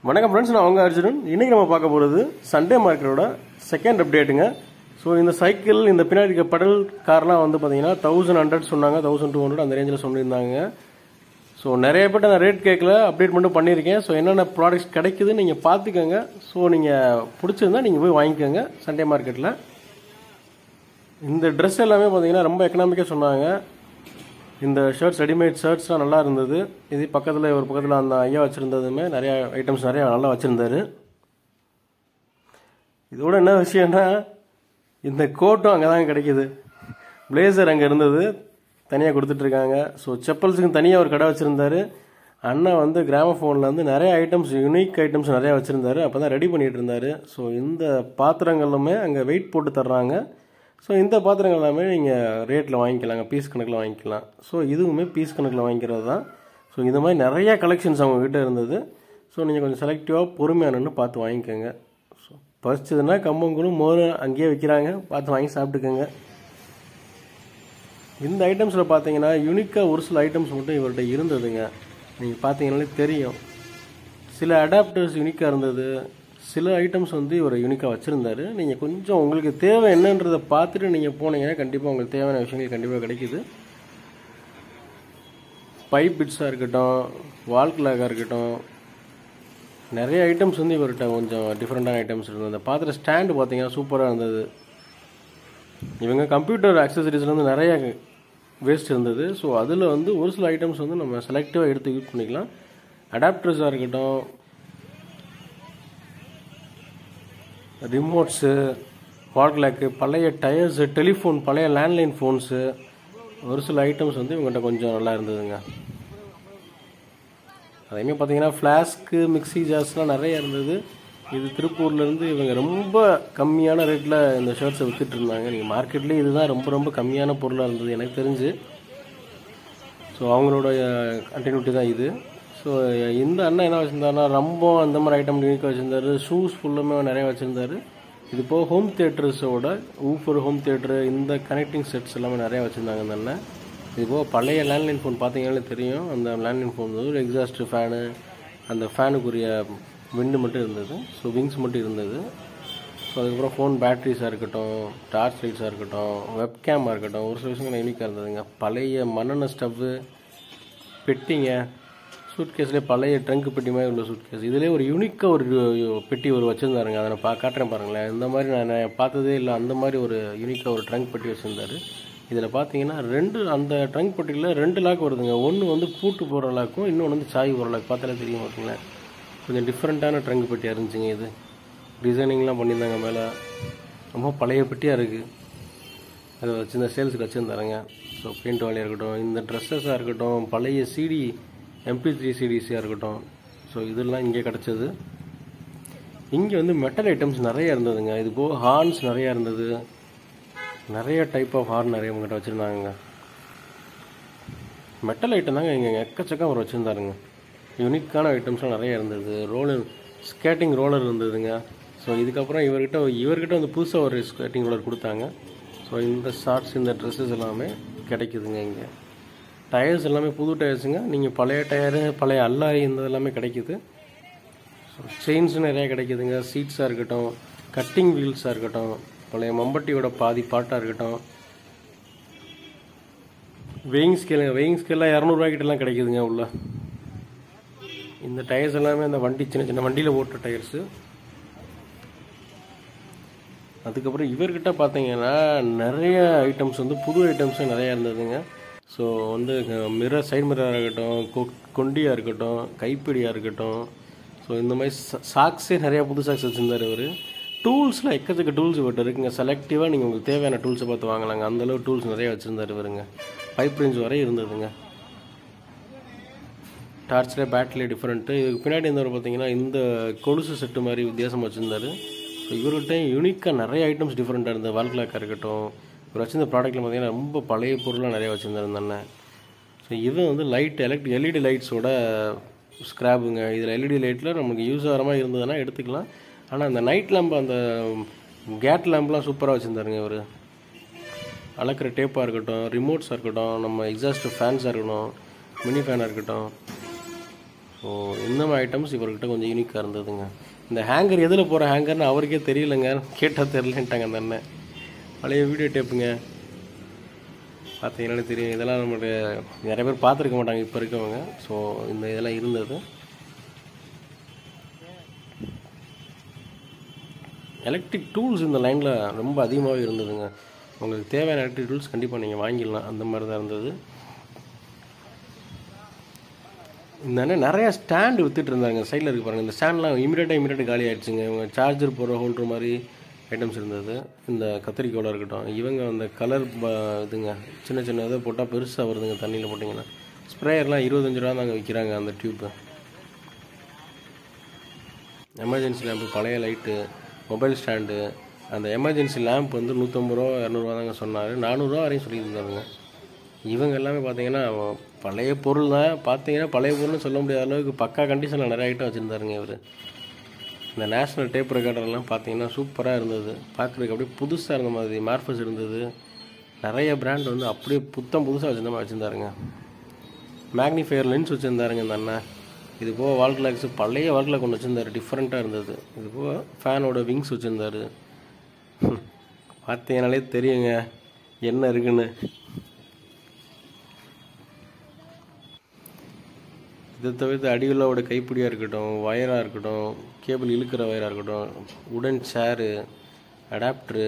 வணக்கம் ஃப்ரெண்ட்ஸ் நான் அவங்க அர்ஜுனன் இன்னைக்கு நம்ம பார்க்க போகிறது சண்டே மார்க்கெட்டோட செகண்ட் அப்டேட்டுங்க ஸோ இந்த சைக்கிள் இந்த பின்னாடி இருக்க பெடல் கார்லாம் வந்து பார்த்தீங்கன்னா தௌசண்ட் ஹண்ட்ரட் சொன்னாங்க தௌசண்ட் டூ ஹண்ட்ரட் அந்த ரேஞ்சில் சொல்லியிருந்தாங்க ஸோ நிறைய பேர்ட்ட நான் ரேட் கேட்கல அப்டேட் மட்டும் பண்ணியிருக்கேன் ஸோ என்னென்ன ப்ராடக்ட்ஸ் கிடைக்குதுன்னு நீங்கள் பார்த்துக்கோங்க ஸோ நீங்கள் பிடிச்சிருந்தா நீங்கள் போய் வாங்கிக்கோங்க சண்டே மார்க்கெட்டில் இந்த ட்ரெஸ் எல்லாமே பார்த்தீங்கன்னா ரொம்ப எக்கனாமிக்காக சொன்னாங்க இந்த ஷர்ட்ஸ் ரெடிமேட் ஷர்ட்ஸ்லாம் நல்லா இருந்தது இது பக்கத்தில் ஒரு பக்கத்தில் அந்த ஐயா வச்சுருந்ததுமே நிறைய ஐட்டம்ஸ் நிறைய நல்லா வச்சுருந்தாரு இதோட என்ன விஷயம்னா இந்த கோட்டும் அங்கே தான் கிடைக்கிது பிளேசர் அங்கே இருந்தது தனியாக கொடுத்துட்ருக்காங்க ஸோ செப்பல்ஸுக்கு தனியாக ஒரு கடை வச்சுருந்தாரு அண்ணன் வந்து கிராம ஃபோனில் வந்து நிறைய ஐட்டம்ஸ் யூனிக் ஐட்டம்ஸ் நிறையா வச்சுருந்தாரு அப்போ தான் ரெடி பண்ணிகிட்டு இருந்தார் ஸோ இந்த பாத்திரங்களுமே அங்கே வெயிட் போட்டு தர்றாங்க ஸோ இந்த பாத்திரங்கள் எல்லாமே நீங்கள் ரேட்டில் வாங்கிக்கலாங்க பீஸ் கணக்கில் வாங்கிக்கலாம் ஸோ இதுவுமே பீஸ் கணக்கில் வாங்கிக்கிறது தான் ஸோ இந்த மாதிரி நிறைய கலெக்ஷன்ஸ் அவங்கக்கிட்ட இருந்தது ஸோ நீங்கள் கொஞ்சம் செலக்டிவாக பொறுமையானு பார்த்து வாங்கிக்கோங்க ஸோ பறிச்சதுன்னா கம்பங்கூழும் மோர் அங்கேயே விற்கிறாங்க பார்த்து வாங்கி சாப்பிட்டுக்கோங்க இந்த ஐட்டம்ஸில் பார்த்தீங்கன்னா யூனிக்காக ஒரு சில ஐட்டம்ஸ் மட்டும் இவர்கிட்ட இருந்ததுங்க நீங்கள் பார்த்தீங்கன்னாலே தெரியும் சில அடாப்டர்ஸ் யூனிக்காக இருந்தது சில ஐட்டம்ஸ் வந்து இவர் யூனிக்காக வச்சுருந்தாரு நீங்கள் கொஞ்சம் உங்களுக்கு தேவை என்னன்றதை பார்த்துட்டு நீங்கள் போனீங்கன்னா கண்டிப்பாக உங்களுக்கு தேவையான விஷயங்கள் கண்டிப்பாக கிடைக்குது பைப் பிட்ஸாக இருக்கட்டும் வால் கிளாக்காக இருக்கட்டும் நிறைய ஐட்டம்ஸ் வந்து இவர்கிட்ட கொஞ்சம் டிஃப்ரெண்ட்டான ஐட்டம்ஸ் இருந்தது அந்த பாத்திர ஸ்டாண்டு பார்த்தீங்கன்னா சூப்பராக இருந்தது இவங்க கம்ப்யூட்டர் ஆக்சசரிஸ்லேருந்து நிறைய வேஸ்ட் இருந்தது ஸோ அதில் வந்து ஒரு சில ஐட்டம்ஸ் வந்து நம்ம செலக்டிவாக எடுத்து யூஸ் பண்ணிக்கலாம் அடாப்டர்ஸாக இருக்கட்டும் ரிமோட்ஸு வால் கிளாக்கு பழைய டயர்ஸு டெலிஃபோன் பழைய லேண்ட்லைன் ஃபோன்ஸு ஒரு சில ஐட்டம்ஸ் வந்து இவங்ககிட்ட கொஞ்சம் நல்லா இருந்ததுங்க அதேமாதிரி பார்த்தீங்கன்னா ஃப்ளாஸ்க்கு மிக்ஸி ஜார்ஸ்லாம் நிறைய இருந்தது இது திருப்பூர்லேருந்து இவங்க ரொம்ப கம்மியான ரேட்டில் இந்த ஷர்ட்ஸை விற்றுட்டு இருந்தாங்க நீங்கள் மார்க்கெட்லேயே இதுதான் ரொம்ப ரொம்ப கம்மியான பொருளாக இருந்தது எனக்கு தெரிஞ்சு ஸோ அவங்களோட கண்டினியூட்டி தான் இது ஸோ இந்த அண்ணன் என்ன வச்சுருந்தாருன்னா ரம்பம் அந்த மாதிரி ஐட்டம் யூனிக்காக வச்சுருந்தாரு ஷூஸ் ஃபுல்லுமே நிறைய வச்சுருந்தாரு இது போக ஹோம் தியேட்டர்ஸோட ஊஃபர் ஹோம் தியேட்டரு இந்த கனெக்டிங் செட்ஸ் எல்லாமே நிறையா வச்சுருந்தாங்க அந்த அண்ணன் இது போக பழைய லேண்ட்லைன் ஃபோன் பார்த்தீங்கன்னாலே தெரியும் அந்த லேண்ட்லைன் ஃபோன் வந்து ஒரு எக்ஸாஸ்ட் ஃபேனு அந்த ஃபேனுக்குரிய விண்டு மட்டும் இருந்தது ஸோ விங்ஸ் மட்டும் இருந்தது ஸோ அதுக்கப்புறம் ஃபோன் பேட்ரிஸாக இருக்கட்டும் டார்ச் லைட்ஸாக இருக்கட்டும் வெப்கேமாக இருக்கட்டும் ஒரு சில விஷயங்கள் யூனிக்காக இருந்ததுங்க பழைய மண்ணெண்ண ஸ்டவ்வு பெட்டிங்க சூட் கேஸ்லேயே பழைய ட்ரங்க் பெட்டி மாதிரி உள்ள சூட் கேஸ் இதிலே ஒரு யூனிக்காக ஒரு பெட்டி ஒரு வச்சுருந்தாருங்க அதை நான் பா காட்டுறேன் பாருங்களேன் இந்த மாதிரி நான் பார்த்ததே இல்லை அந்த மாதிரி ஒரு யூனிக்காக ஒரு ட்ரங்க் பெட்டி வச்சுருந்தாரு இதில் பார்த்தீங்கன்னா ரெண்டு அந்த ட்ரங்க் பெட்டியில் ரெண்டு லாக் வருதுங்க ஒன்று வந்து பூட்டு போகிற லாக்கும் இன்னொன்று வந்து சாய் போகிற லாக் பார்த்தாலே தெரியும் பார்த்தீங்களேன் கொஞ்சம் டிஃப்ரெண்ட்டான ட்ரங்க் பெட்டியாக இருந்துச்சுங்க இது டிசைனிங்லாம் பண்ணியிருந்தாங்க மேலே ரொம்ப பழைய பெட்டியாக இருக்குது அதை வச்சு இந்த சேல்ஸுக்கு வச்சுருந்தாருங்க ஸோ பெயிண்ட் வாலியாக இருக்கட்டும் இந்த ட்ரெஸ்ஸஸாக இருக்கட்டும் பழைய சிடி எம்பி த்ரீ சிடிஸியாக இருக்கட்டும் ஸோ இதெல்லாம் இங்கே கிடச்சது இங்கே வந்து மெட்டல் ஐட்டம்ஸ் நிறைய இருந்ததுங்க இது போக ஹார்ன்ஸ் நிறையா இருந்தது நிறைய டைப் ஆஃப் ஹார்ன் நிறைய உங்கள்கிட்ட வச்சுருந்தாங்க மெட்டல் ஐட்டம் தாங்க இங்கே எக்கச்சக்கம் அவர் வச்சுருந்தாருங்க யூனிக்கான ஐட்டம்ஸ்லாம் நிறைய இருந்தது ரோலர் ஸ்கேட்டிங் ரோலர் இருந்ததுங்க ஸோ இதுக்கப்புறம் இவர்கிட்ட இவர்கிட்ட வந்து புதுசாக ஒரு ஸ்கேட்டிங் ரோலர் கொடுத்தாங்க ஸோ இந்த ஷார்ட்ஸ் இந்த ட்ரெஸ்ஸஸ் எல்லாமே கிடைக்குதுங்க இங்கே டயர்ஸ் எல்லாமே புது டயர்ஸுங்க நீங்கள் பழைய டயரு பழைய அல்லாரி இந்த எல்லாமே கிடைக்குது ஸோ செயின்ஸ் நிறையா கிடைக்குதுங்க சீட்ஸாக இருக்கட்டும் கட்டிங் வீல்ஸாக இருக்கட்டும் பழைய மம்பட்டியோட பாதி பாட்டாக இருக்கட்டும் வெயிங் ஸ்கேலுங்க வெயிங் ஸ்கேலாம் இரநூறுவாய்க்கிட்டலாம் கிடைக்குதுங்க உள்ள இந்த டயர்ஸ் எல்லாமே அந்த வண்டி சின்ன சின்ன வண்டியில் ஓட்டுற டயர்ஸு அதுக்கப்புறம் இவர்கிட்ட பார்த்தீங்கன்னா நிறைய ஐட்டம்ஸ் வந்து புது ஐட்டம்ஸும் நிறையா இருந்ததுங்க ஸோ வந்து மிரர் சைடு மிரராக இருக்கட்டும் கொ கொண்டியாக இருக்கட்டும் கைப்பிடியாக இருக்கட்டும் ஸோ இந்த மாதிரி சாக்ஸே நிறையா புது சாக்ஸ் வச்சுருந்தார் இவர் டூல்ஸில் எக்கச்சக்க டூல்ஸ் இவர்கிட்ட இருக்குங்க செலக்டிவாக நீங்கள் உங்களுக்கு தேவையான டூல்ஸை பார்த்து வாங்கலாங்க அந்தளவு டூல்ஸ் நிறைய வச்சுருந்தார் இவருங்க பைப் ரேஞ்ச் வரை இருந்ததுங்க டார்ச்சில் பேட்டரியில் டிஃப்ரெண்ட்டு இதுக்கு பின்னாடி இருந்தவர் பார்த்தீங்கன்னா இந்த கொலுசு செட்டு மாதிரி வித்தியாசமாக வச்சுருந்தாரு ஸோ இவர்கிட்ட யூனிக்காக நிறைய ஐட்டம்ஸ் டிஃப்ரெண்ட்டாக இருந்தது வால் கிளாக்காக இருக்கட்டும் இவர் வச்சிருந்த ப்ராடக்ட்டில் பார்த்தீங்கன்னா ரொம்ப பழைய பொருளாக நிறைய வச்சுருந்தாரு அந்த அண்ணன் ஸோ இது வந்து லைட் எலக்ட்ரிக் எல்இடி லைட்ஸோட ஸ்க்ராப்புங்க இதில் எல்இடி லைட்டில் நமக்கு யூஸ் ஆகிற மாதிரி இருந்ததுன்னா எடுத்துக்கலாம் ஆனால் அந்த நைட் லேம்ப் அந்த கேட் லேம்ப்லாம் சூப்பராக வச்சுருந்தாருங்க இவர் அளக்கிற டேப்பாக இருக்கட்டும் ரிமோட்ஸாக இருக்கட்டும் நம்ம எக்ஸாஸ்ட் ஃபேன்ஸாக இருக்கட்டும் மினி ஃபேனாக இருக்கட்டும் ஸோ இந்த மாதிரி ஐட்டம்ஸ் இவர்கிட்ட கொஞ்சம் யூனிக்காக இருந்ததுங்க இந்த ஹேங்கர் எதில் போகிற ஹேங்கர்னு அவருக்கே தெரியலங்க கேட்டால் தெரிலன்ட்டாங்க அந்த அண்ணன் பழைய வீடியோ டேப்புங்க பார்த்தீங்கன்னா தெரியும் இதெல்லாம் நம்மளுடைய நிறைய பேர் பார்த்துருக்க மாட்டாங்க இப்போ இருக்கவங்க ஸோ இந்த இதெல்லாம் இருந்தது எலக்ட்ரிக் டூல்ஸ் இந்த லைனில் ரொம்ப அதிகமாகவே இருந்ததுங்க உங்களுக்கு தேவையான எலக்ட்ரிக் டூல்ஸ் கண்டிப்பாக நீங்கள் வாங்கிடலாம் அந்த மாதிரி தான் இருந்தது இந்த அண்ணன் நிறைய ஸ்டாண்டு வித்துட்டு இருந்தாங்க சைடில் இருக்கு பாருங்க இந்த ஸ்டாண்ட்லாம் இமீடியட்டாக இமீடியட் காலி ஆயிடுச்சுங்க இவங்க சார்ஜர் போடுற ஹோல்டர் மாதிரி ஐட்டம்ஸ் இருந்தது இந்த கத்திரிக்கோலாக இருக்கட்டும் இவங்க அந்த கலர் இதுங்க சின்ன சின்ன இதை போட்டால் பெருசாக வருதுங்க தண்ணியில் போட்டிங்கன்னா ஸ்ப்ரேயர்லாம் இருபத்தஞ்சு ரூபா தாங்க விற்கிறாங்க அந்த டியூப்பு எமர்ஜென்சி லேம்பு பழைய லைட்டு மொபைல் ஸ்டாண்டு அந்த எமர்ஜென்சி லேம்ப் வந்து நூற்றம்பது ரூபா இரநூறுவா தாங்க சொன்னார் நானூறுரூவா வரையும் சொல்லியிருந்தாருங்க இவங்க எல்லாமே பார்த்தீங்கன்னா பழைய பொருள் தான் பார்த்தீங்கன்னா பழைய பொருள்னு சொல்ல முடியாத அளவுக்கு பக்கா கண்டிஷனில் நிறைய ஐட்டம் வச்சுருந்தாருங்க இவர் இந்த நேஷ்னல் டேப் ரெக்கார்டர்லாம் பார்த்தீங்கன்னா சூப்பராக இருந்தது பார்க்குறதுக்கு அப்படியே புதுசாக இருந்த மாதிரி மார்ஃபஸ் இருந்தது நிறைய பிராண்ட் வந்து அப்படியே புத்தம் புதுசாக வச்சுருந்த மாதிரி வச்சுருந்தாருங்க மேக்னிஃபையர் லென்ஸ் வச்சுருந்தாருங்க இந்த அண்ணன் இது போக வால் கிளாக்ஸ் பழைய வால் கிளாக் ஒன்று வச்சுருந்தாரு டிஃப்ரெண்ட்டாக இருந்தது இது போக ஃபேனோட விங்ஸ் வச்சுருந்தாரு பார்த்தீங்கனாலே தெரியுங்க என்ன இருக்குன்னு இதை தவிர்த்து அடியுள்ளோட கைப்பிடியாக இருக்கட்டும் ஒயராக இருக்கட்டும் கேபிள் இழுக்கிற ஒயராக இருக்கட்டும் உடன் சேரு அடாப்டரு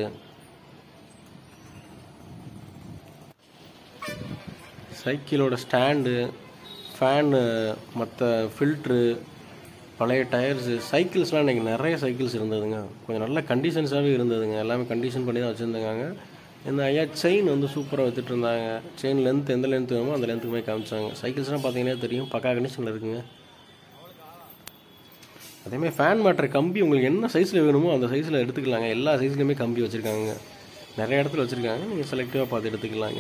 சைக்கிளோட ஸ்டாண்டு ஃபேனு மற்ற ஃபில்ட்ரு பழைய டயர்ஸு சைக்கிள்ஸ்லாம் இன்றைக்கி நிறைய சைக்கிள்ஸ் இருந்ததுங்க கொஞ்சம் நல்ல கண்டிஷன்ஸாகவே இருந்ததுங்க எல்லாமே கண்டிஷன் பண்ணி தான் வச்சுருந்தாங்க இந்த ஐயா செயின் வந்து சூப்பராக வித்துட்டு இருந்தாங்க செயின் லென்த் எந்த லென்த் வேணுமோ அந்த லென்த்துக்கு போய் காமிச்சாங்க சைக்கிள்ஸ்லாம் பார்த்தீங்கன்னா தெரியும் பக்கா கண்டிஷனில் இருக்குங்க அதேமாதிரி ஃபேன் மாட்டுற கம்பி உங்களுக்கு என்ன சைஸில் வேணுமோ அந்த சைஸில் எடுத்துக்கலாங்க எல்லா சைஸ்லையுமே கம்பி வச்சுருக்காங்க நிறைய இடத்துல வச்சுருக்காங்க நீங்கள் செலக்டிவாக பார்த்து எடுத்துக்கலாங்க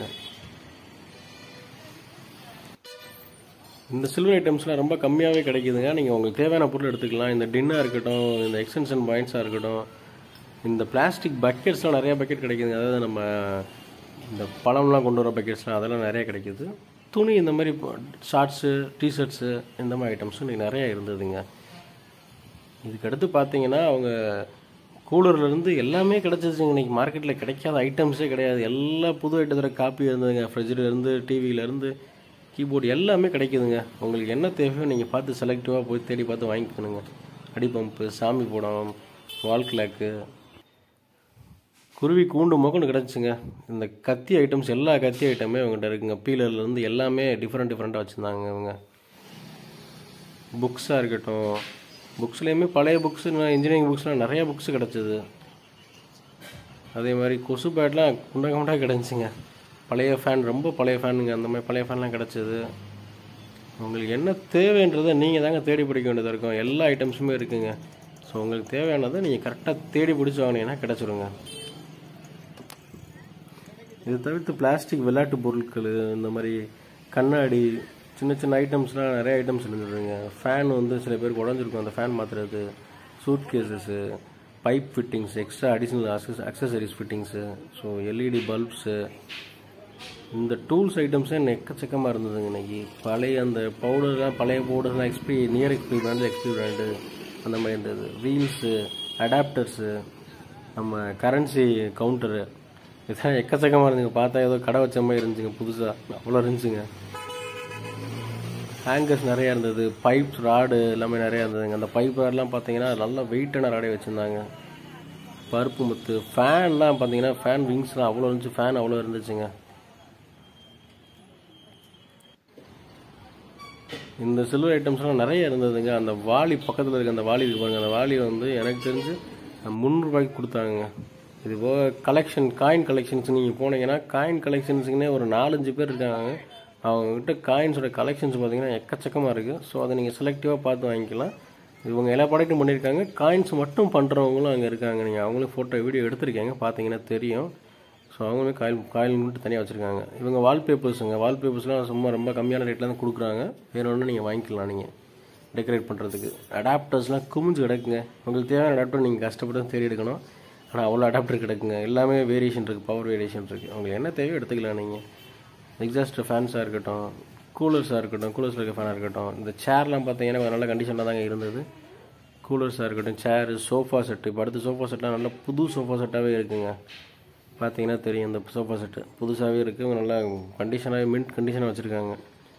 இந்த சில்வர் ஐட்டம்ஸ்லாம் ரொம்ப கம்மியாகவே கிடைக்குதுங்க நீங்கள் உங்களுக்கு தேவையான பொருள் எடுத்துக்கலாம் இந்த டின்னாக இருக்கட்டும் இந்த எக்ஸ்டென்ஷன் பாயிண்ட்ஸாக இருக்கட்டும் இந்த பிளாஸ்டிக் பக்கெட்ஸ்லாம் நிறைய பக்கெட் கிடைக்குதுங்க அதாவது நம்ம இந்த பழம்லாம் கொண்டு வர பக்கெட்ஸ்லாம் அதெல்லாம் நிறைய கிடைக்குது துணி இந்த மாதிரி ஷார்ட்ஸு டிஷர்ட்ஸு இந்த மாதிரி ஐட்டம்ஸும் இன்றைக்கி நிறைய இருந்ததுங்க இதுக்கடுத்து பார்த்தீங்கன்னா அவங்க கூலர்லேருந்து எல்லாமே கிடச்சிச்சுங்க இன்றைக்கி மார்க்கெட்டில் கிடைக்காத ஐட்டம்ஸே கிடையாது எல்லா புது ஐட்டத்தோட காப்பி இருந்ததுங்க ஃப்ரிட்ஜிலேருந்து டிவியிலேருந்து கீபோர்டு எல்லாமே கிடைக்குதுங்க உங்களுக்கு என்ன தேவையோ நீங்கள் பார்த்து செலக்டிவாக போய் தேடி பார்த்து வாங்கிக்கணுங்க அடி பம்பு சாமி படம் வால் கிளாக்கு குருவி கூண்டு மொக்கன்னு கிடச்சிங்க இந்த கத்தி ஐட்டம்ஸ் எல்லா கத்தி ஐட்டமே அவங்ககிட்ட இருக்குங்க பீலர்லேருந்து எல்லாமே டிஃப்ரெண்ட் டிஃப்ரெண்ட்டாக வச்சுருந்தாங்க இவங்க புக்ஸாக இருக்கட்டும் புக்ஸ்லேயுமே பழைய புக்ஸ் இன்ஜினியரிங் புக்ஸ்லாம் நிறைய புக்ஸ் கிடச்சிது அதே மாதிரி கொசு பேட்லாம் குண்டா குண்டா கிடச்சிங்க பழைய ஃபேன் ரொம்ப பழைய ஃபேனுங்க அந்த மாதிரி பழைய ஃபேன்லாம் கிடச்சிது உங்களுக்கு என்ன தேவைன்றதை நீங்கள் தாங்க தேடி பிடிக்க வேண்டியதாக இருக்கும் எல்லா ஐட்டம்ஸுமே இருக்குங்க ஸோ உங்களுக்கு தேவையானதை நீங்கள் கரெக்டாக தேடி பிடிச்சி வாங்கினீங்கன்னா கிடச்சிருங்க இது தவிர்த்து பிளாஸ்டிக் விளையாட்டு பொருட்கள் இந்த மாதிரி கண்ணாடி சின்ன சின்ன ஐட்டம்ஸ்லாம் நிறைய ஐட்டம்ஸ் இருந்ததுங்க ஃபேன் வந்து சில பேருக்கு உடஞ்சிருக்கும் அந்த ஃபேன் மாற்றுறது suitcases pipe fittings extra additional access accessories fittings so LED bulbs இந்த டூல்ஸ் ஐட்டம்ஸே எக்கச்சக்கமாக இருந்ததுங்க இன்னைக்கு பழைய அந்த பவுடர்லாம் பழைய பவுடர்லாம் XP near XP brand XP brand அந்த மாதிரி இருந்தது வீல்ஸு அடாப்டர்ஸு நம்ம கரன்சி கவுண்டரு இதெல்லாம் எக்கச்சக்கமாக இருந்துங்க பார்த்தா ஏதோ கடை வச்ச மாதிரி இருந்துச்சுங்க புதுசாக அவ்வளோ இருந்துச்சுங்க ஹேங்கர்ஸ் நிறையா இருந்தது பைப்ஸ் ராடு எல்லாமே நிறையா இருந்ததுங்க அந்த பைப் ராட்லாம் பார்த்தீங்கன்னா நல்ல வெயிட்டான ராடே வச்சுருந்தாங்க பருப்பு முத்து ஃபேன்லாம் பார்த்தீங்கன்னா ஃபேன் விங்ஸ்லாம் அவ்வளோ இருந்துச்சு ஃபேன் அவ்வளோ இருந்துச்சுங்க இந்த சில்வர் ஐட்டம்ஸ்லாம் நிறைய இருந்ததுங்க அந்த வாளி பக்கத்தில் இருக்க அந்த வாளி இருக்கு பாருங்க அந்த வாளி வந்து எனக்கு தெரிஞ்சு முந்நூறுபாய்க்கு கொடுத்தாங்க இது போக கலெக்ஷன் காயின் கலெக்ஷன்ஸ் நீங்கள் போனீங்கன்னா காயின் கலெக்ஷன்ஸுக்குன்னே ஒரு நாலஞ்சு பேர் இருக்காங்க அவங்கக்கிட்ட காயின்ஸோட கலெக்ஷன்ஸ் பார்த்தீங்கன்னா எக்கச்சக்கமாக இருக்குது ஸோ அதை நீங்கள் செலக்டிவாக பார்த்து வாங்கிக்கலாம் இவங்க எல்லா ப்ராடக்ட்டும் பண்ணியிருக்காங்க காயின்ஸ் மட்டும் பண்ணுறவங்களும் அங்கே இருக்காங்க நீங்கள் அவங்களும் ஃபோட்டோ வீடியோ எடுத்திருக்காங்க பார்த்தீங்கன்னா தெரியும் ஸோ அவங்களுமே காயில் காயில் மட்டும் தனியாக வச்சுருக்காங்க இவங்க வால்பேப்பர்ஸுங்க வால்பேப்பர்ஸ்லாம் சும்மா ரொம்ப கம்மியான ரேட்டில் தான் கொடுக்குறாங்க வேறு ஒன்று நீங்கள் வாங்கிக்கலாம் நீங்கள் டெக்கரேட் பண்ணுறதுக்கு அடாப்டர்ஸ்லாம் குமிஞ்சு கிடக்குங்க உங்களுக்கு தேவையான அடாப்டர் நீங்கள் கஷ்டப்பட்டு தேடி எடுக்கணும் ஆனால் அவ்வளோ அடாப்டர் கிடக்குங்க எல்லாமே வேரியேஷன் இருக்குது பவர் வேரியேஷன் இருக்குது உங்களுக்கு என்ன தேவையோ எடுத்துக்கலாம் நீங்கள் எக்ஸாஸ்ட் ஃபேன்ஸாக இருக்கட்டும் கூலர்ஸாக இருக்கட்டும் கூலர்ஸில் இருக்க ஃபேனாக இருக்கட்டும் இந்த சேர்லாம் பார்த்தீங்கன்னா கொஞ்சம் நல்ல கண்டிஷனில் தாங்க இருந்தது கூலர்ஸாக இருக்கட்டும் சேரு சோஃபா செட்டு இப்போ அடுத்த சோஃபா செட்லாம் நல்ல புது சோஃபா செட்டாகவே இருக்குங்க பார்த்தீங்கன்னா தெரியும் இந்த சோஃபா செட்டு புதுசாகவே இருக்குது நல்லா கண்டிஷனாகவே மின்ட் கண்டிஷனாக வச்சுருக்காங்க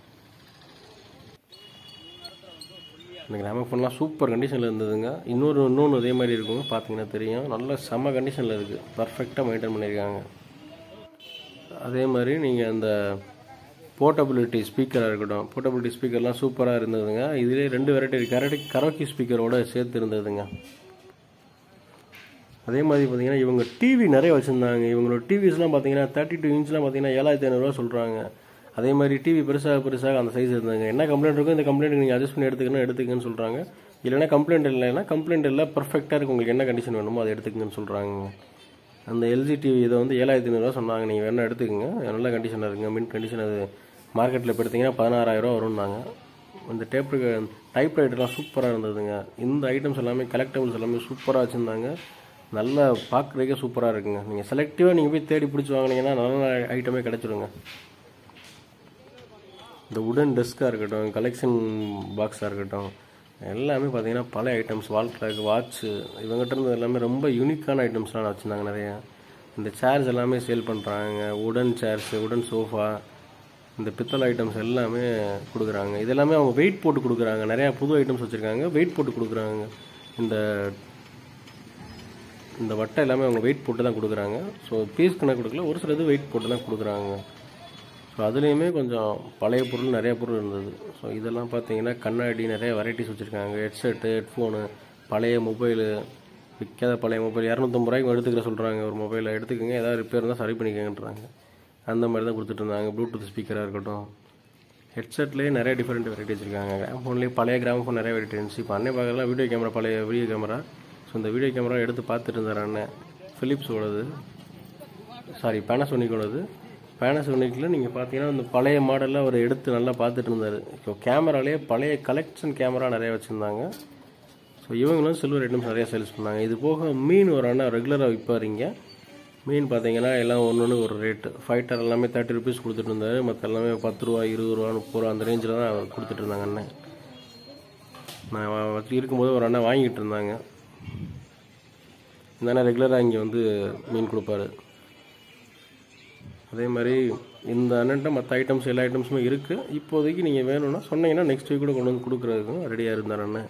இந்த கிராமஃபோன்லாம் சூப்பர் கண்டிஷனில் இருந்ததுங்க இன்னொரு இன்னொன்று அதே மாதிரி இருக்கும் பார்த்தீங்கன்னா தெரியும் நல்ல செம்ம கண்டிஷனில் இருக்குது பர்ஃபெக்டாக மெயின்டைன் பண்ணியிருக்காங்க அதே மாதிரி நீங்கள் அந்த போர்ட்டபிலிட்டி ஸ்பீக்கராக இருக்கட்டும் போர்ட்டபிலிட்டி ஸ்பீக்கர்லாம் சூப்பராக இருந்ததுங்க இதிலே ரெண்டு வெரைட்டி கரடி கரோக்கி ஸ்பீக்கரோட சேர்த்து இருந்ததுங்க அதே மாதிரி பார்த்தீங்கன்னா இவங்க டிவி நிறைய வச்சுருந்தாங்க இவங்களோட டிவிஸ்லாம் பார்த்தீங்கன்னா தேர்ட்டி டூ இன்ச்லாம் பார்த்தீங்கன்னா ஏழாயிரத்தி ஐநூறுரூவா சொல்கிறாங்க அதே மாதிரி டிவி பெருசாக பெருசாக அந்த சைஸ் இருந்தாங்க என்ன கம்ப்ளைண்ட் இருக்கோ இந்த கம்ப்ளைண்ட் நீங்கள் அட்ஜஸ்ட் பண்ணி எடுத்துக்கணும் எடுத்துக்கன்னு சொல்கிறாங்க இல்லைன்னா கம்ப்ளைண்ட் இல்லைன்னா கம்ப்ளைண்ட் இல்லை பர்ஃபெக்டாக இருக்கு உங்களுக்கு என்ன கண்டிஷன் வேணுமோ அதை எடுத்துக்கங்கன்னு சொல்கிறாங்க அந்த எல்ஜி டிவி இதை வந்து ஏழாயிரத்தி ஐநூறுரூவா சொன்னாங்க நீங்கள் வேணால் எடுத்துக்கோங்க நல்ல கண்டிஷனாக இருக்குங்க மின் கண்டிஷன் அது மார்க்கெட்டில் இப்போ எடுத்தீங்கன்னா பதினாறாயிரரூவா வரும்னாங்க இந்த டேப் டைப் ரைட்டர்லாம் சூப்பராக இருந்ததுங்க இந்த ஐட்டம்ஸ் எல்லாமே கலெக்டபிள்ஸ் எல்லாமே சூப்பராக வச்சுருந்தாங்க நல்லா பார்க்குறதுக்கே சூப்பராக இருக்குங்க நீங்கள் செலக்டிவாக நீங்கள் போய் தேடி பிடிச்சி வாங்கினீங்கன்னா நல்ல ஐட்டமே கிடச்சிருங்க இந்த உடன் டெஸ்க்காக இருக்கட்டும் கலெக்ஷன் பாக்ஸாக இருக்கட்டும் எல்லாமே பார்த்தீங்கன்னா பழைய ஐட்டம்ஸ் வால் கிளாக் வாட்ச்சு இவங்ககிட்ட இருந்து எல்லாமே ரொம்ப யூனிக்கான ஐட்டம்ஸ்லாம் வச்சுருந்தாங்க நிறைய இந்த சேர்ஸ் எல்லாமே சேல் பண்ணுறாங்க உடன் சேர்ஸ் உடன் சோஃபா இந்த பித்தளை ஐட்டம்ஸ் எல்லாமே கொடுக்குறாங்க இது எல்லாமே அவங்க வெயிட் போட்டு கொடுக்குறாங்க நிறையா புது ஐட்டம்ஸ் வச்சுருக்காங்க வெயிட் போட்டு கொடுக்குறாங்க இந்த இந்த வட்டை எல்லாமே அவங்க வெயிட் போட்டு தான் கொடுக்குறாங்க ஸோ பீஸ் கணக்கு கொடுக்கல ஒரு சில இது வெயிட் போட்டு தான் கொடுக்குறாங்க ஸோ அதுலேயுமே கொஞ்சம் பழைய பொருள் நிறைய பொருள் இருந்தது ஸோ இதெல்லாம் பார்த்தீங்கன்னா கண்ணாடி நிறைய வெரைட்டிஸ் வச்சுருக்காங்க ஹெட்செட்டு ஹெட்ஃபோனு பழைய மொபைலு விற்காத பழைய மொபைல் இரநூத்தம்பது ரூபாய்க்கு எடுத்துக்கிற சொல்கிறாங்க ஒரு மொபைலை எடுத்துக்கோங்க ஏதாவது ரிப்பேர் இருந்தால் சரி பண்ணிக்கங்கன்றாங்க அந்த மாதிரி தான் கொடுத்துட்டு இருந்தாங்க ப்ளூடூத் ஸ்பீக்கராக இருக்கட்டும் ஹெட்செட்லேயே நிறைய டிஃப்ரெண்ட் வெரைட்டி வச்சுருக்காங்க கிராமஃபோன்லேயே பழைய கிராமஃபோன் நிறைய வெரைட்டி இருந்துச்சு இப்போ அண்ணன் பார்க்கலாம் வீடியோ கேமரா பழைய வீடியோ கேமரா ஸோ இந்த வீடியோ கேமரா எடுத்து பார்த்துட்டு இருந்தார் அண்ணன் ஃபிலிப்ஸோடது சாரி பேனாசோனிக்கோடது பேனாசோனிக்கில் நீங்கள் பார்த்தீங்கன்னா இந்த பழைய மாடலில் அவர் எடுத்து நல்லா பார்த்துட்டு இருந்தார் இப்போ கேமராலேயே பழைய கலெக்ஷன் கேமரா நிறைய வச்சுருந்தாங்க ஸோ இவங்களும் சில்வர் ஐட்டம்ஸ் நிறைய சேல்ஸ் பண்ணாங்க இது போக மீன் ஒரு அண்ணா ரெகுலராக விற்பார் இங்கே மீன் பார்த்தீங்கன்னா எல்லாம் ஒன்று ஒன்று ஒரு ரேட்டு ஃபைட்டர் எல்லாமே தேர்ட்டி ருபீஸ் கொடுத்துட்டு இருந்தாரு மற்ற எல்லாமே பத்து ரூபா இருபது ரூபா முப்பது ரூபா அந்த ரேஞ்சில் தான் அவர் கொடுத்துட்டு இருந்தாங்க அண்ணன் நான் வ- வச்சு இருக்கும்போது ஒரு அண்ணன் வாங்கிட்டு இருந்தாங்க இந்த அண்ணன் ரெகுலராக இங்கே வந்து மீன் கொடுப்பாரு அதே மாதிரி இந்த அண்ணன்ட்ட மற்ற ஐட்டம்ஸ் எல்லா ஐட்டம்ஸுமே இருக்குது இப்போதைக்கு நீங்கள் வேணும்னா சொன்னீங்கன்னா நெக்ஸ்ட் வீக் கூட கொண்டு வந்து கொடுக்குறதுக்கும் ரெடியாக இருந்தார் அண்ணன்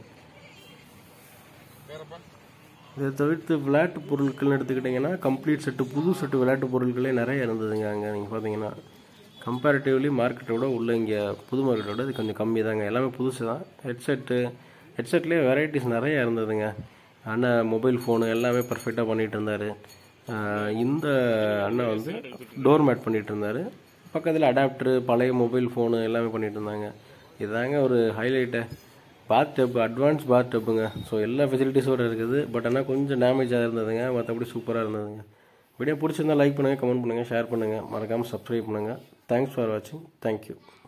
இதை தவிர்த்து விளையாட்டு பொருட்கள்னு எடுத்துக்கிட்டிங்கன்னா கம்ப்ளீட் செட்டு புது செட்டு விளையாட்டு பொருட்களே நிறைய இருந்ததுங்க அங்கே நீங்கள் பார்த்தீங்கன்னா கம்பேரிட்டிவ்லி மார்க்கெட்டோட உள்ள இங்கே புது மார்க்கெட்டோட இது கொஞ்சம் கம்மி தாங்க எல்லாமே புதுசு தான் ஹெட்செட்டு ஹெட்செட்லேயே வெரைட்டிஸ் நிறைய இருந்ததுங்க அண்ணன் மொபைல் ஃபோனு எல்லாமே பர்ஃபெக்டாக பண்ணிகிட்டு இருந்தார் இந்த அண்ணன் வந்து டோர் மேட் பண்ணிகிட்டு இருந்தார் பக்கத்தில் அடாப்டரு பழைய மொபைல் ஃபோனு எல்லாமே பண்ணிகிட்டு இருந்தாங்க இதுதாங்க ஒரு highlight bathtub advance bath டப்புங்க ஸோ எல்லா ஃபெசிலிட்டிஸோடு இருக்குது பட் ஆனால் கொஞ்சம் டேமேஜாக இருந்ததுங்க மற்றபடி சூப்பராக இருந்ததுங்க வீடியோ பிடிச்சிருந்தா லைக் பண்ணுங்கள் கமெண்ட் பண்ணுங்கள் ஷேர் பண்ணுங்கள் மறக்காமல் சப்ஸ்கிரைப் பண்ணுங்கள் தேங்க்ஸ் ஃபார் வாட்சிங் தேங்க்யூ